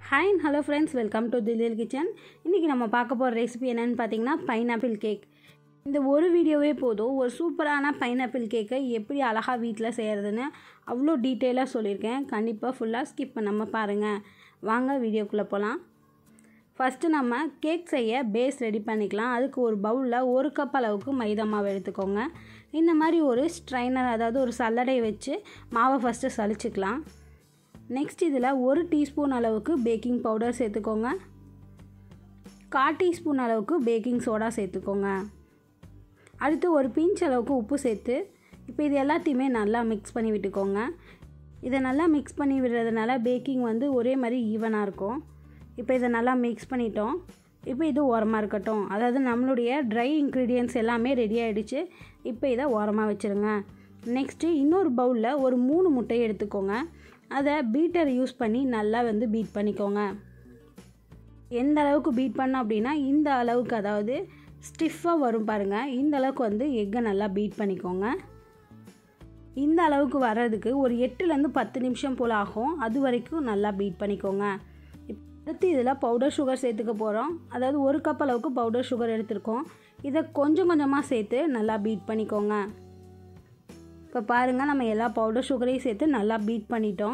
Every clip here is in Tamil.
hi and hello friends welcome to தில்லியல் கிச்சன் இன்றைக்கி நம்ம பார்க்க போகிற ரெசிபி என்னென்னு பார்த்தீங்கன்னா பைனாப்பிள் கேக் இந்த ஒரு வீடியோவே போதும் ஒரு சூப்பரான பைனாப்பிள் கேக்கை எப்படி அழகாக வீட்டில் செய்கிறதுன்னு அவ்வளோ டீட்டெயிலாக சொல்லியிருக்கேன் கண்டிப்பாக ஃபுல்லாக ஸ்கிப் பண்ணாமல் பாருங்கள் வாங்க வீடியோக்குள்ளே போகலாம் ஃபஸ்ட்டு நம்ம கேக் செய்ய பேஸ் ரெடி பண்ணிக்கலாம் அதுக்கு ஒரு பவுலில் ஒரு கப் அளவுக்கு மைதா மாவு எடுத்துக்கோங்க இந்த மாதிரி ஒரு ஸ்ட்ரைனர் அதாவது ஒரு சல்லடை வச்சு மாவை ஃபஸ்ட்டு சலிச்சுக்கலாம் நெக்ஸ்ட் இதில் ஒரு டீஸ்பூன் அளவுக்கு பேக்கிங் பவுடர் சேர்த்துக்கோங்க கால் டீஸ்பூன் அளவுக்கு பேக்கிங் சோடா சேர்த்துக்கோங்க அடுத்து ஒரு பிஞ்ச் அளவுக்கு உப்பு சேர்த்து இப்போ இது எல்லாத்தையுமே நல்லா மிக்ஸ் பண்ணி விட்டுக்கோங்க இதை நல்லா மிக்ஸ் பண்ணி விடுறதுனால பேக்கிங் வந்து ஒரே மாதிரி ஈவனாக இருக்கும் இப்போ இதை நல்லா மிக்ஸ் பண்ணிட்டோம் இப்போ இது ஓரமாக இருக்கட்டும் அதாவது நம்மளுடைய ட்ரை இன்க்ரீடியன்ஸ் எல்லாமே ரெடி ஆகிடுச்சு இப்போ இதை ஓரமாக வச்சுருங்க நெக்ஸ்ட்டு இன்னொரு பவுலில் ஒரு மூணு முட்டையை எடுத்துக்கோங்க அதை பீட்டர் யூஸ் பண்ணி நல்லா வந்து பீட் பண்ணிக்கோங்க எந்த அளவுக்கு பீட் பண்ணோம் அப்படின்னா இந்த அளவுக்கு அதாவது ஸ்டிஃபாக வரும் பாருங்கள் இந்த அளவுக்கு வந்து எக்கை நல்லா பீட் பண்ணிக்கோங்க இந்த அளவுக்கு வர்றதுக்கு ஒரு எட்டுலேருந்து பத்து நிமிஷம் போல் ஆகும் அது வரைக்கும் நல்லா பீட் பண்ணிக்கோங்க அடுத்து இதில் பவுடர் சுகர் சேர்த்துக்க போகிறோம் அதாவது ஒரு கப் அளவுக்கு பவுடர் சுகர் எடுத்திருக்கோம் இதை கொஞ்சம் கொஞ்சமாக சேர்த்து நல்லா பீட் பண்ணிக்கோங்க இப்போ பாருங்கள் நம்ம எல்லா பவுடர் சுகரையும் சேர்த்து நல்லா பீட் பண்ணிட்டோம்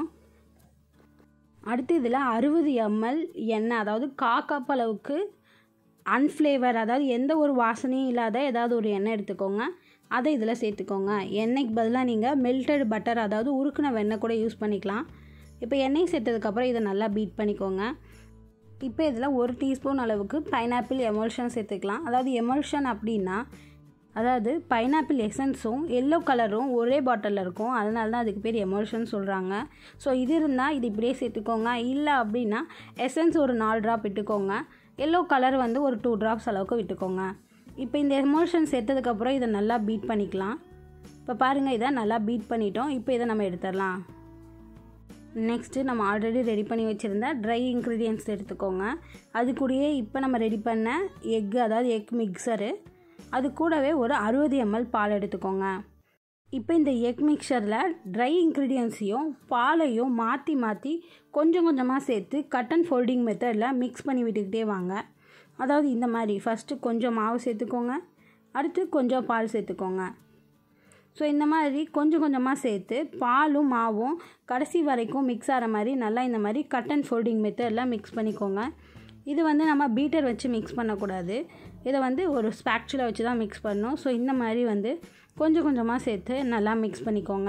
அடுத்து இதில் அறுபது எம்எல் எண்ணெய் அதாவது கா கப் அளவுக்கு அன்ஃப்ளேவர் அதாவது எந்த ஒரு வாசனையும் இல்லாத ஏதாவது ஒரு எண்ணெய் எடுத்துக்கோங்க அதை இதில் சேர்த்துக்கோங்க எண்ணெய்க்கு பதிலாக நீங்கள் மெல்டட் பட்டர் அதாவது உருக்குன வெண்ணெய் கூட யூஸ் பண்ணிக்கலாம் இப்போ எண்ணெய் சேர்த்ததுக்கப்புறம் இதை நல்லா பீட் பண்ணிக்கோங்க இப்போ இதில் ஒரு டீஸ்பூன் அளவுக்கு பைனாப்பிள் எமல்ஷன் சேர்த்துக்கலாம் அதாவது எமல்ஷன் அப்படின்னா அதாவது பைனாப்பிள் எசன்ஸும் எல்லோ கலரும் ஒரே பாட்டிலில் இருக்கும் அதனால தான் அதுக்கு பேர் எமல்ஷன் சொல்கிறாங்க ஸோ இது இருந்தால் இது இப்படியே சேர்த்துக்கோங்க இல்லை அப்படின்னா எசன்ஸ் ஒரு நாலு ட்ராப் விட்டுக்கோங்க எல்லோ கலர் வந்து ஒரு டூ ட்ராப்ஸ் அளவுக்கு விட்டுக்கோங்க இப்போ இந்த எமோஷன் சேர்த்ததுக்கப்புறம் இதை நல்லா பீட் பண்ணிக்கலாம் இப்போ பாருங்கள் இதை நல்லா பீட் பண்ணிட்டோம் இப்போ இதை நம்ம எடுத்துடலாம் நெக்ஸ்ட்டு நம்ம ஆல்ரெடி ரெடி பண்ணி வச்சுருந்த ட்ரை இன்க்ரீடியன்ட்ஸ் எடுத்துக்கோங்க அது கூடயே இப்போ நம்ம ரெடி பண்ண எக்கு அதாவது எக் மிக்சரு அது கூடவே ஒரு அறுபது எம்எல் பால் எடுத்துக்கோங்க இப்போ இந்த எக் மிக்சரில் ட்ரை இன்க்ரீடியன்ஸையும் பாலையும் மாற்றி மாற்றி கொஞ்சம் கொஞ்சமாக சேர்த்து கட் அண்ட் ஃபோல்டிங் மெத்தடில் மிக்ஸ் பண்ணி விட்டுக்கிட்டே வாங்க அதாவது இந்த மாதிரி ஃபஸ்ட்டு கொஞ்சம் மாவு சேர்த்துக்கோங்க அடுத்து கொஞ்சம் பால் சேர்த்துக்கோங்க ஸோ இந்த மாதிரி கொஞ்சம் கொஞ்சமாக சேர்த்து பாலும் மாவும் கடைசி வரைக்கும் மிக்ஸ் ஆகிற மாதிரி நல்லா இந்த மாதிரி கட் அண்ட் ஃபோல்டிங் மெத்தடில் மிக்ஸ் பண்ணிக்கோங்க இது வந்து நம்ம பீட்டர் வச்சு மிக்ஸ் பண்ணக்கூடாது இதை வந்து ஒரு ஸ்பேக்சுவில் வச்சு தான் மிக்ஸ் பண்ணணும் ஸோ இந்த மாதிரி வந்து கொஞ்சம் கொஞ்சமாக சேர்த்து நல்லா மிக்ஸ் பண்ணிக்கோங்க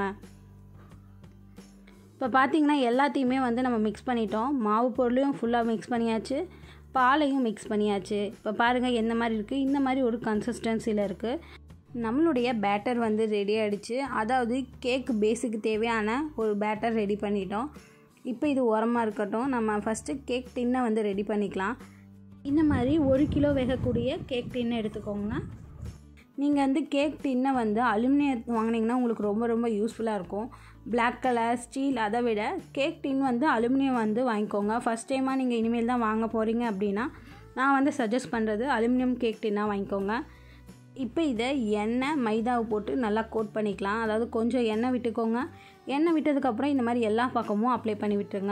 இப்போ பார்த்திங்கன்னா எல்லாத்தையுமே வந்து நம்ம மிக்ஸ் பண்ணிட்டோம் மாவு பொருளையும் ஃபுல்லாக மிக்ஸ் பண்ணியாச்சு பாலையும் மிக்ஸ் பண்ணியாச்சு இப்போ பாருங்கள் எந்த மாதிரி இருக்குது இந்த மாதிரி ஒரு கன்சிஸ்டன்சியில் இருக்குது நம்மளுடைய பேட்டர் வந்து ரெடி ஆகிடுச்சு அதாவது கேக் பேஸுக்கு தேவையான ஒரு பேட்டர் ரெடி பண்ணிட்டோம் இப்போ இது உரமாக இருக்கட்டும் நம்ம ஃபஸ்ட்டு கேக் டின்னை வந்து ரெடி பண்ணிக்கலாம் இந்த மாதிரி ஒரு கிலோ வேகக்கூடிய கேக் டின்னை எடுத்துக்கோங்க நீங்கள் வந்து கேக் டின்னை வந்து அலுமினியம் வாங்கினீங்கன்னா உங்களுக்கு ரொம்ப ரொம்ப யூஸ்ஃபுல்லாக இருக்கும் பிளாக் கலர் ஸ்டீல் அதை விட கேக் டின் வந்து அலுமினியம் வந்து வாங்கிக்கோங்க ஃபஸ்ட் டைமாக நீங்கள் இனிமேல் தான் வாங்க போகிறீங்க அப்படின்னா நான் வந்து சஜஸ்ட் பண்ணுறது அலுமினியம் கேக் டின்னாக வாங்கிக்கோங்க இப்போ இதை எண்ணெய் மைதாவை போட்டு நல்லா கோட் பண்ணிக்கலாம் அதாவது கொஞ்சம் எண்ணெய் விட்டுக்கோங்க எண்ணெய் விட்டதுக்கப்புறம் இந்த மாதிரி எல்லா பக்கமும் அப்ளை பண்ணி விட்டுருங்க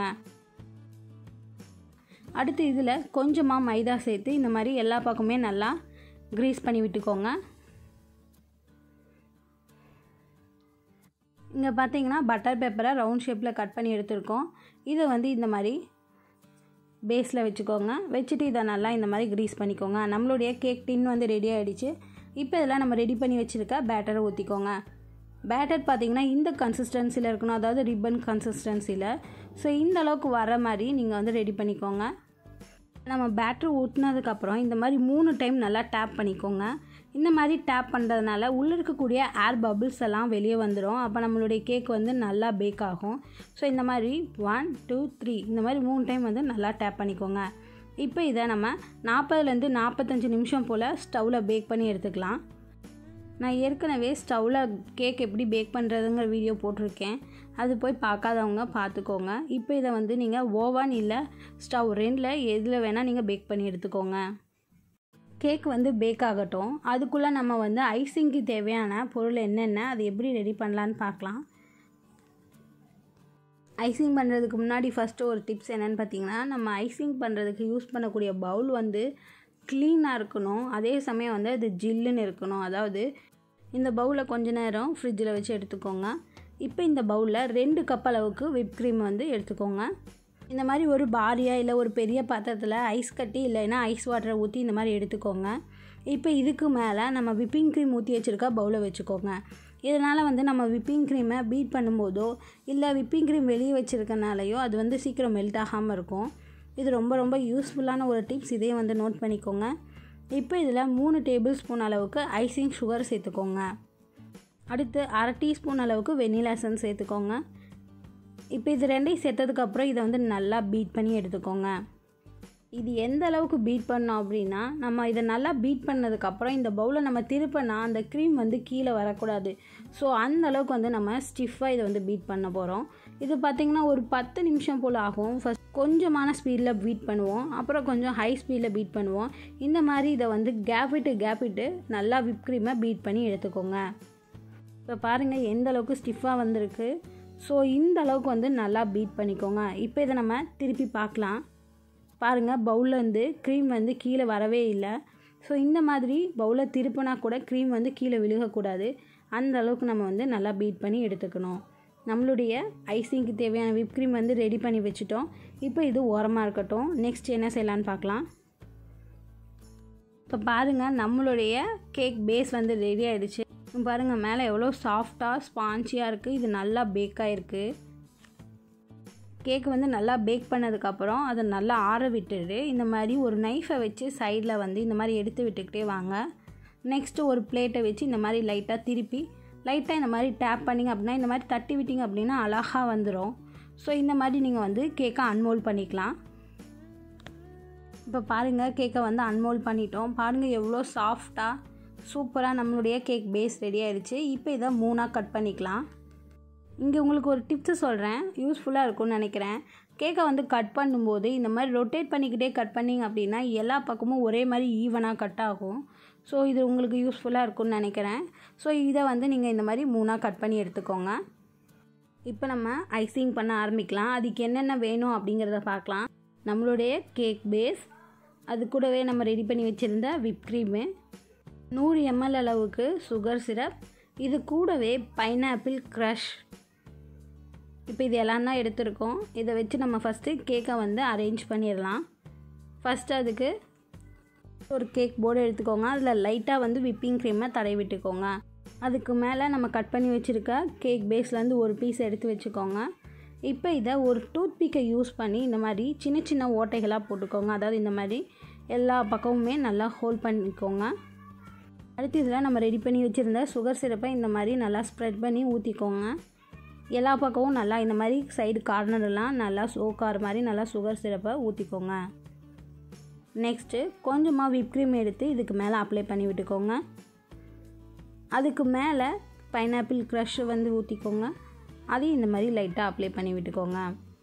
அடுத்து இதில் கொஞ்சமாக மைதா சேர்த்து இந்த மாதிரி எல்லா பக்கமே நல்லா க்ரீஸ் பண்ணி விட்டுக்கோங்க இங்கே பார்த்தீங்கன்னா பட்டர் பேப்பரை ரவுண்ட் ஷேப்பில் கட் பண்ணி எடுத்திருக்கோம் இதை வந்து இந்த மாதிரி பேஸில் வச்சுக்கோங்க வச்சுட்டு இதை நல்லா இந்த மாதிரி க்ரீஸ் பண்ணிக்கோங்க நம்மளுடைய கேக் டின் வந்து ரெடி ஆகிடுச்சு இப்போ இதெல்லாம் நம்ம ரெடி பண்ணி வச்சுருக்க பேட்டரை ஊற்றிக்கோங்க பேட்டர் பார்த்திங்கன்னா இந்த கன்சிஸ்டன்சியில் இருக்கணும் அதாவது ரிப்பன் கன்சிஸ்டன்சியில் ஸோ இந்த அளவுக்கு வர மாதிரி நீங்கள் வந்து ரெடி பண்ணிக்கோங்க நம்ம பேட்ரு ஊற்றினதுக்கப்புறம் இந்த மாதிரி மூணு டைம் நல்லா டேப் பண்ணிக்கோங்க இந்த மாதிரி டேப் பண்ணுறதுனால உள்ளே இருக்கக்கூடிய ஏர் பபிள்ஸ் எல்லாம் வெளியே வந்துடும் அப்போ நம்மளுடைய கேக் வந்து நல்லா பேக் ஆகும் ஸோ இந்த மாதிரி ஒன் டூ த்ரீ இந்த மாதிரி மூணு டைம் வந்து நல்லா டேப் பண்ணிக்கோங்க இப்போ இதை நம்ம நாற்பதுலேருந்து நாற்பத்தஞ்சு நிமிஷம் போல் ஸ்டவ்வில் பேக் பண்ணி எடுத்துக்கலாம் நான் ஏற்கனவே ஸ்டவ்வில் கேக் எப்படி பேக் பண்ணுறதுங்கிற வீடியோ போட்டிருக்கேன் அது போய் பார்க்காதவங்க பார்த்துக்கோங்க இப்போ இதை வந்து நீங்கள் ஓவன் இல்லை ஸ்டவ் ரெண்டில் எதில் வேணால் நீங்கள் பேக் பண்ணி எடுத்துக்கோங்க கேக் வந்து பேக் ஆகட்டும் அதுக்குள்ளே நம்ம வந்து ஐசிங்க்கு தேவையான பொருள் என்னென்ன அது எப்படி ரெடி பண்ணலான்னு பார்க்கலாம் ஐசிங் பண்ணுறதுக்கு முன்னாடி ஃபஸ்ட்டு ஒரு டிப்ஸ் என்னென்னு பார்த்தீங்கன்னா நம்ம ஐசிங் பண்ணுறதுக்கு யூஸ் பண்ணக்கூடிய பவுல் வந்து க்ளீனாக இருக்கணும் அதே சமயம் வந்து அது ஜில்லுன்னு இருக்கணும் அதாவது இந்த பவுலை கொஞ்ச நேரம் ஃப்ரிட்ஜில் வச்சு எடுத்துக்கோங்க இப்போ இந்த பவுலில் ரெண்டு கப் அளவுக்கு விப் க்ரீம் வந்து எடுத்துக்கோங்க இந்த மாதிரி ஒரு பாரியா இல்லை ஒரு பெரிய பாத்திரத்தில் ஐஸ் கட்டி இல்லைன்னா ஐஸ் வாட்டரை ஊற்றி இந்த மாதிரி எடுத்துக்கோங்க இப்போ இதுக்கு மேலே நம்ம விப்பிங் க்ரீம் ஊற்றி வச்சுருக்க பவுலை வச்சுக்கோங்க இதனால் வந்து நம்ம விப்பிங் க்ரீமை பீட் பண்ணும்போதோ இல்லை விப்பிங் க்ரீம் வெளியே வச்சுருக்கனாலையோ அது வந்து சீக்கிரம் மெல்ட் ஆகாமல் இருக்கும் இது ரொம்ப ரொம்ப யூஸ்ஃபுல்லான ஒரு டிப்ஸ் இதையும் வந்து நோட் பண்ணிக்கோங்க இப்போ இதில் மூணு டேபிள் ஸ்பூன் அளவுக்கு ஐசிங் சுகர் சேர்த்துக்கோங்க அடுத்து அரை டீஸ்பூன் அளவுக்கு வெனிலா எசன்ஸ் சேர்த்துக்கோங்க இப்போ இது ரெண்டையும் சேர்த்ததுக்கப்புறம் இதை வந்து நல்லா பீட் பண்ணி எடுத்துக்கோங்க இது எந்த அளவுக்கு பீட் பண்ணோம் அப்படின்னா நம்ம இதை நல்லா பீட் பண்ணதுக்கப்புறம் இந்த பவுலை நம்ம திருப்பினா அந்த க்ரீம் வந்து கீழே வரக்கூடாது ஸோ அந்த அளவுக்கு வந்து நம்ம ஸ்டிஃபாக இதை வந்து பீட் பண்ண போகிறோம் இது பார்த்திங்கன்னா ஒரு பத்து நிமிஷம் போல் ஆகும் ஃபஸ்ட் கொஞ்சமான ஸ்பீடில் பீட் பண்ணுவோம் அப்புறம் கொஞ்சம் ஹை ஸ்பீடில் பீட் பண்ணுவோம் இந்த மாதிரி இதை வந்து கேப் விட்டு கேப் விட்டு நல்லா விப் க்ரீமை பீட் பண்ணி எடுத்துக்கோங்க இப்போ பாருங்கள் எந்த அளவுக்கு ஸ்டிஃபாக வந்திருக்கு ஸோ இந்த அளவுக்கு வந்து நல்லா பீட் பண்ணிக்கோங்க இப்போ இதை நம்ம திருப்பி பார்க்கலாம் பாருங்கள் பவுலில் வந்து க்ரீம் வந்து கீழே வரவே இல்லை ஸோ இந்த மாதிரி பவுலை திருப்பினா கூட க்ரீம் வந்து கீழே விழுகக்கூடாது அந்த அளவுக்கு நம்ம வந்து நல்லா பீட் பண்ணி எடுத்துக்கணும் நம்மளுடைய ஐசிங்க்கு தேவையான விப் க்ரீம் வந்து ரெடி பண்ணி வச்சுட்டோம் இப்போ இது ஓரமாக இருக்கட்டும் நெக்ஸ்ட் என்ன செய்யலான்னு பார்க்கலாம் இப்போ பாருங்கள் நம்மளுடைய கேக் பேஸ் வந்து ரெடி ஆகிடுச்சு பாருங்கள் மேலே எவ்வளோ சாஃப்டாக ஸ்பான்ச்சியாக இருக்குது இது நல்லா பேக் ஆகிருக்கு கேக் வந்து நல்லா பேக் பண்ணதுக்கப்புறம் அதை நல்லா ஆற விட்டுடு இந்த மாதிரி ஒரு நைஃபை வச்சு சைடில் வந்து இந்த மாதிரி எடுத்து விட்டுக்கிட்டே வாங்க நெக்ஸ்ட்டு ஒரு பிளேட்டை வச்சு இந்த மாதிரி லைட்டாக திருப்பி லைட்டாக இந்த மாதிரி டேப் பண்ணிங்க அப்படின்னா இந்த மாதிரி தட்டி விட்டிங்க அப்படின்னா அழகாக வந்துடும் ஸோ இந்த மாதிரி நீங்கள் வந்து கேக்கை அன்மோல்ட் பண்ணிக்கலாம் இப்போ பாருங்கள் கேக்கை வந்து அன்மோல்ட் பண்ணிட்டோம் பாருங்கள் எவ்வளோ சாஃப்டாக சூப்பராக நம்மளுடைய கேக் பேஸ் ரெடி ஆயிடுச்சு இப்போ இதை மூணாக கட் பண்ணிக்கலாம் இங்கே உங்களுக்கு ஒரு டிப்ஸு சொல்கிறேன் யூஸ்ஃபுல்லாக இருக்கும்னு நினைக்கிறேன் கேக்கை வந்து கட் பண்ணும்போது இந்த மாதிரி ரொட்டேட் பண்ணிக்கிட்டே கட் பண்ணிங்க அப்படின்னா எல்லா பக்கமும் ஒரே மாதிரி ஈவனாக கட் ஆகும் ஸோ இது உங்களுக்கு யூஸ்ஃபுல்லாக இருக்கும்னு நினைக்கிறேன் ஸோ இதை வந்து நீங்கள் இந்த மாதிரி மூணாக கட் பண்ணி எடுத்துக்கோங்க இப்போ நம்ம ஐசிங் பண்ண ஆரம்பிக்கலாம் அதுக்கு என்னென்ன வேணும் அப்படிங்கிறத பார்க்கலாம் நம்மளுடைய கேக் பேஸ் அது கூடவே நம்ம ரெடி பண்ணி வச்சுருந்த விப் க்ரீமு நூறு எம்எல் அளவுக்கு சுகர் சிரப் இது கூடவே பைனாப்பிள் க்ரஷ் இப்போ இது எல்லாம் தான் எடுத்திருக்கோம் இதை வச்சு நம்ம ஃபஸ்ட்டு கேக்கை வந்து அரேஞ்ச் பண்ணிடலாம் ஃபஸ்ட்டு அதுக்கு ஒரு கேக் போர்டு எடுத்துக்கோங்க அதில் லைட்டாக வந்து விப்பிங் க்ரீமை தடவி விட்டுக்கோங்க அதுக்கு மேலே நம்ம கட் பண்ணி வச்சுருக்க கேக் பேஸ்லேருந்து ஒரு பீஸ் எடுத்து வச்சுக்கோங்க இப்போ இதை ஒரு டூத் பிக்கை யூஸ் பண்ணி இந்த மாதிரி சின்ன சின்ன ஓட்டைகளாக போட்டுக்கோங்க அதாவது இந்த மாதிரி எல்லா பக்கமுமே நல்லா ஹோல்ட் பண்ணிக்கோங்க அடுத்து இதில் நம்ம ரெடி பண்ணி வச்சுருந்த சுகர் சிரப்பை இந்த மாதிரி நல்லா ஸ்ப்ரெட் பண்ணி ஊற்றிக்கோங்க எல்லா பக்கமும் நல்லா இந்த மாதிரி சைடு கார்னர்லாம் நல்லா சோக்கார மாதிரி நல்லா சுகர் சிரப்பை ஊற்றிக்கோங்க நெக்ஸ்ட்டு கொஞ்சமாக விப் க்ரீம் எடுத்து இதுக்கு மேலே அப்ளை பண்ணி விட்டுக்கோங்க அதுக்கு மேலே பைனாப்பிள் க்ரஷ் வந்து ஊற்றிக்கோங்க அதையும் இந்த மாதிரி லைட்டாக அப்ளை பண்ணி விட்டுக்கோங்க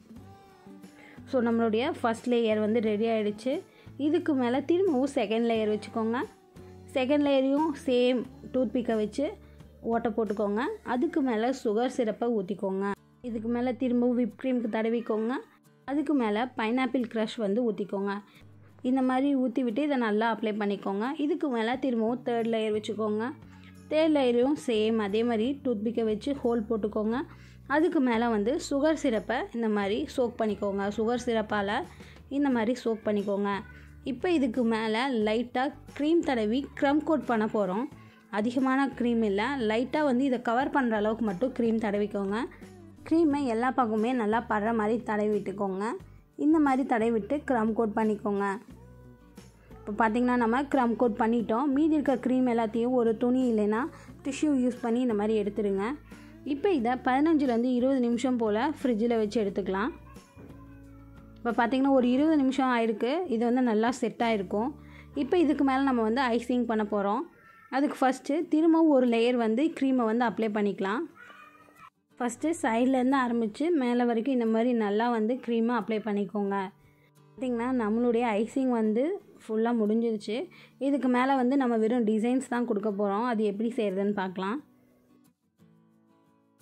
ஸோ நம்மளுடைய ஃபஸ்ட் லேயர் வந்து ரெடி ஆகிடுச்சு இதுக்கு மேலே திரும்பவும் செகண்ட் லேயர் வச்சுக்கோங்க செகண்ட் லேயரையும் சேம் டூத் பிக்கை வச்சு ஓட்டை போட்டுக்கோங்க அதுக்கு மேலே சுகர் சிரப்பை ஊற்றிக்கோங்க இதுக்கு மேலே திரும்பவும் விப் க்ரீமுக்கு தடவிக்கோங்க அதுக்கு மேலே பைனாப்பிள் க்ரஷ் வந்து ஊற்றிக்கோங்க இந்த மாதிரி ஊற்றி விட்டு இதை நல்லா அப்ளை பண்ணிக்கோங்க இதுக்கு மேலே திரும்பவும் தேர்ட் லேயர் வச்சுக்கோங்க தேர்ட் லேயரும் சேம் அதே மாதிரி டூத் பிக்கை வச்சு ஹோல் போட்டுக்கோங்க அதுக்கு மேலே வந்து சுகர் சிரப்பை இந்த மாதிரி சோக் பண்ணிக்கோங்க சுகர் சிரப்பால் இந்த மாதிரி சோக் பண்ணிக்கோங்க இப்போ இதுக்கு மேலே லைட்டாக க்ரீம் தடவி க்ரம் கோட் பண்ண போகிறோம் அதிகமான க்ரீம் இல்லை லைட்டாக வந்து இதை கவர் பண்ணுற அளவுக்கு மட்டும் க்ரீம் தடவிக்கோங்க க்ரீமை எல்லா பக்கமுமே நல்லா படுற மாதிரி தடவி விட்டுக்கோங்க இந்த மாதிரி தடவி விட்டு க்ரம் கோட் பண்ணிக்கோங்க இப்போ பார்த்திங்கன்னா நம்ம க்ரம் கோட் பண்ணிட்டோம் மீதி இருக்க க்ரீம் எல்லாத்தையும் ஒரு துணி இல்லைன்னா டிஷ்யூ யூஸ் பண்ணி இந்த மாதிரி எடுத்துடுங்க இப்போ இதை பதினஞ்சுலேருந்து இருபது நிமிஷம் போல் ஃப்ரிட்ஜில் வச்சு எடுத்துக்கலாம் இப்போ பார்த்திங்கன்னா ஒரு இருபது நிமிஷம் ஆயிருக்கு இது வந்து நல்லா செட் ஆகிருக்கும் இப்போ இதுக்கு மேலே நம்ம வந்து ஐசிங் பண்ண போகிறோம் அதுக்கு ஃபஸ்ட்டு திரும்பவும் ஒரு லேயர் வந்து க்ரீமை வந்து அப்ளை பண்ணிக்கலாம் ஃபஸ்ட்டு சைட்லேருந்து ஆரம்பித்து மேலே வரைக்கும் இந்த மாதிரி நல்லா வந்து க்ரீமை அப்ளை பண்ணிக்கோங்க பார்த்திங்கன்னா நம்மளுடைய ஐசிங் வந்து ஃபுல்லாக முடிஞ்சிருச்சு இதுக்கு மேலே வந்து நம்ம வெறும் டிசைன்ஸ் தான் கொடுக்க போகிறோம் அது எப்படி செய்கிறதுன்னு பார்க்கலாம்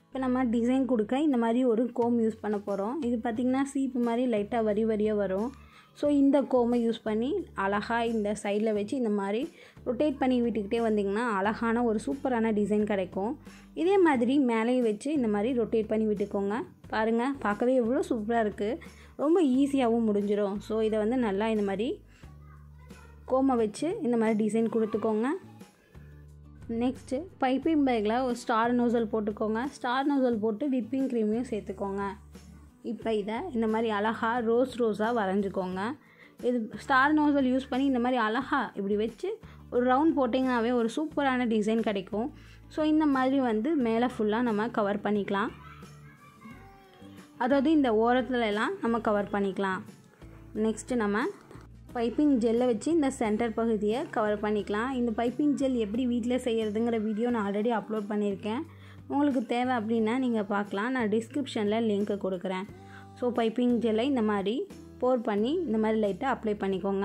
இப்போ நம்ம டிசைன் கொடுக்க இந்த மாதிரி ஒரு கோம் யூஸ் பண்ண போகிறோம் இது பார்த்திங்கன்னா சீப்பு மாதிரி லைட்டாக வரி வரியாக வரும் ஸோ இந்த கோமை யூஸ் பண்ணி அழகாக இந்த சைடில் வச்சு இந்த மாதிரி ரொட்டேட் பண்ணி விட்டுக்கிட்டே வந்திங்கன்னா அழகான ஒரு சூப்பரான டிசைன் கிடைக்கும் இதே மாதிரி மேலேயும் வச்சு இந்த மாதிரி ரொட்டேட் பண்ணி விட்டுக்கோங்க பாருங்கள் பார்க்கவே எவ்வளோ சூப்பராக இருக்குது ரொம்ப ஈஸியாகவும் முடிஞ்சிடும் ஸோ இதை வந்து நல்லா இந்த மாதிரி கோமை வச்சு இந்த மாதிரி டிசைன் கொடுத்துக்கோங்க நெக்ஸ்ட்டு பைப்பிங் பேக்கில் ஒரு ஸ்டார் நோசல் போட்டுக்கோங்க ஸ்டார் நோசல் போட்டு விப்பிங் க்ரீமையும் சேர்த்துக்கோங்க இப்போ இதை இந்த மாதிரி அழகாக ரோஸ் ரோஸாக வரைஞ்சிக்கோங்க இது ஸ்டார் நோசல் யூஸ் பண்ணி இந்த மாதிரி அழகாக இப்படி வச்சு ஒரு ரவுண்ட் போட்டிங்கனாவே ஒரு சூப்பரான டிசைன் கிடைக்கும் ஸோ இந்த மாதிரி வந்து மேலே ஃபுல்லாக நம்ம கவர் பண்ணிக்கலாம் அதாவது இந்த ஓரத்துல எல்லாம் நம்ம கவர் பண்ணிக்கலாம் நெக்ஸ்ட்டு நம்ம பைப்பிங் ஜெல்லை வச்சு இந்த சென்டர் பகுதியை கவர் பண்ணிக்கலாம் இந்த பைப்பிங் ஜெல் எப்படி வீட்டில் செய்கிறதுங்கிற வீடியோ நான் ஆல்ரெடி அப்லோட் பண்ணியிருக்கேன் உங்களுக்கு தேவை அப்படின்னா நீங்கள் பார்க்கலாம் நான் டிஸ்கிரிப்ஷனில் லிங்க்கு கொடுக்குறேன் ஸோ பைப்பிங் ஜெல்லை இந்த மாதிரி போர் பண்ணி இந்த மாதிரி லைட்டாக அப்ளை பண்ணிக்கோங்க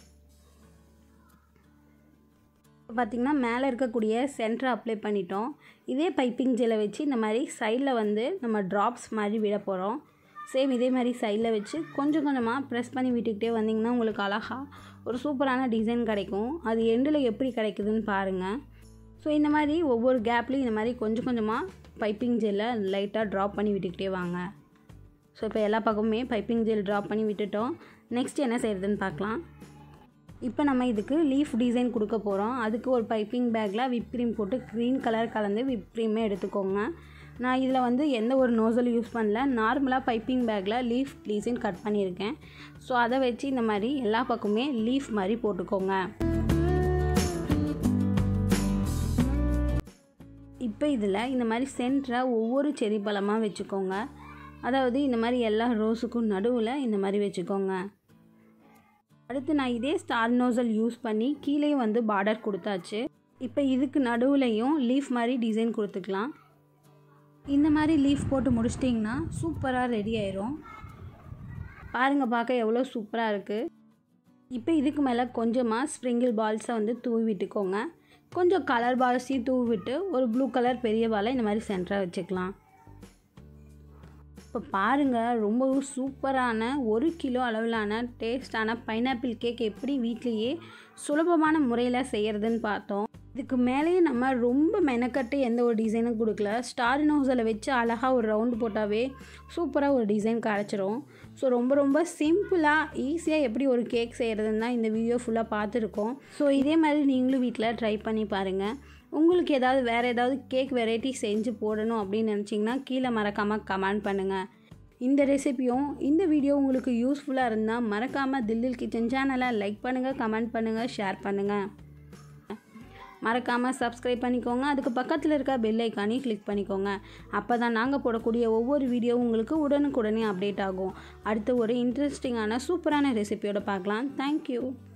பார்த்திங்கன்னா மேலே இருக்கக்கூடிய சென்டரை அப்ளை பண்ணிட்டோம் இதே பைப்பிங் ஜெல்லை வச்சு இந்த மாதிரி சைடில் வந்து நம்ம ட்ராப்ஸ் மாதிரி விட போகிறோம் சேம் இதே மாதிரி சைடில் வச்சு கொஞ்சம் கொஞ்சமாக ப்ரெஸ் பண்ணி விட்டுக்கிட்டே வந்திங்கன்னா உங்களுக்கு அழகாக ஒரு சூப்பரான டிசைன் கிடைக்கும் அது எண்டில் எப்படி கிடைக்குதுன்னு பாருங்கள் ஸோ இந்த மாதிரி ஒவ்வொரு கேப்லேயும் இந்த மாதிரி கொஞ்சம் கொஞ்சமாக பைப்பிங் ஜெல்லை லைட்டாக ட்ராப் பண்ணி விட்டுக்கிட்டே வாங்க ஸோ இப்போ எல்லா பக்கமுமே பைப்பிங் ஜெல் ட்ராப் பண்ணி விட்டுட்டோம் நெக்ஸ்ட் என்ன செய்கிறதுன்னு பார்க்கலாம் இப்போ நம்ம இதுக்கு லீஃப் டிசைன் கொடுக்க போகிறோம் அதுக்கு ஒரு பைப்பிங் பேக்கில் விப் க்ரீம் போட்டு க்ரீன் கலர் கலந்து விப் க்ரீமே எடுத்துக்கோங்க நான் இதில் வந்து எந்த ஒரு நோசல் யூஸ் பண்ணல நார்மலாக பைப்பிங் பேக்கில் லீஃப் டிசைன் கட் பண்ணியிருக்கேன் ஸோ அதை வச்சு இந்த மாதிரி எல்லா பக்கமே லீஃப் மாதிரி போட்டுக்கோங்க இப்போ இதில் இந்த மாதிரி சென்டராக ஒவ்வொரு செரி பழமாக வச்சுக்கோங்க அதாவது இந்த மாதிரி எல்லா ரோஸுக்கும் நடுவில் இந்த மாதிரி வச்சுக்கோங்க அடுத்து நான் இதே ஸ்டார் நோசல் யூஸ் பண்ணி கீழே வந்து பார்டர் கொடுத்தாச்சு இப்போ இதுக்கு நடுவுலையும் லீஃப் மாதிரி டிசைன் கொடுத்துக்கலாம் இந்த மாதிரி லீஃப் போட்டு முடிச்சிட்டிங்கன்னா சூப்பராக ரெடி ஆயிரும் பாருங்கள் பார்க்க எவ்வளோ சூப்பராக இருக்குது இப்போ இதுக்கு மேலே கொஞ்சமாக ஸ்ப்ரிங்கிள் பால்ஸை வந்து தூவி விட்டுக்கோங்க கொஞ்சம் கலர் பால்ஸையும் தூவி விட்டு ஒரு ப்ளூ கலர் பெரிய பாலை இந்த மாதிரி சென்டராக வச்சுக்கலாம் இப்போ பாருங்கள் ரொம்பவும் சூப்பரான ஒரு கிலோ அளவிலான டேஸ்டான பைனாப்பிள் கேக் எப்படி வீட்லேயே சுலபமான முறையில் செய்கிறதுன்னு பார்த்தோம் இதுக்கு மேலேயே நம்ம ரொம்ப மெனக்கட்டு எந்த ஒரு டிசைனும் கொடுக்கல ஸ்டார் நோஸில் வச்சு அழகாக ஒரு ரவுண்டு போட்டாவே சூப்பராக ஒரு டிசைன் கிடச்சிரும் ஸோ ரொம்ப ரொம்ப சிம்பிளாக ஈஸியாக எப்படி ஒரு கேக் செய்கிறதுன்னு தான் இந்த வீடியோ ஃபுல்லாக பார்த்துருக்கோம் ஸோ இதே மாதிரி நீங்களும் வீட்டில் ட்ரை பண்ணி பாருங்கள் உங்களுக்கு ஏதாவது வேறு ஏதாவது கேக் வெரைட்டி செஞ்சு போடணும் அப்படின்னு நினச்சிங்கன்னா கீழே மறக்காமல் கமெண்ட் பண்ணுங்கள் இந்த ரெசிபியும் இந்த வீடியோ உங்களுக்கு யூஸ்ஃபுல்லாக இருந்தால் மறக்காமல் தில்லில் கிச்சன் சேனலை லைக் பண்ணுங்கள் கமெண்ட் பண்ணுங்கள் ஷேர் பண்ணுங்கள் மறக்காமல் சப்ஸ்கிரைப் பண்ணிக்கோங்க அதுக்கு பக்கத்தில் இருக்க பெல் ஐக்கானையும் கிளிக் பண்ணிக்கோங்க அப்போ தான் நாங்கள் போடக்கூடிய ஒவ்வொரு வீடியோவும் உங்களுக்கு உடனுக்குடனே அப்டேட் ஆகும் அடுத்து ஒரு இன்ட்ரெஸ்டிங்கான சூப்பரான ரெசிபியோட பார்க்கலாம் தேங்க்யூ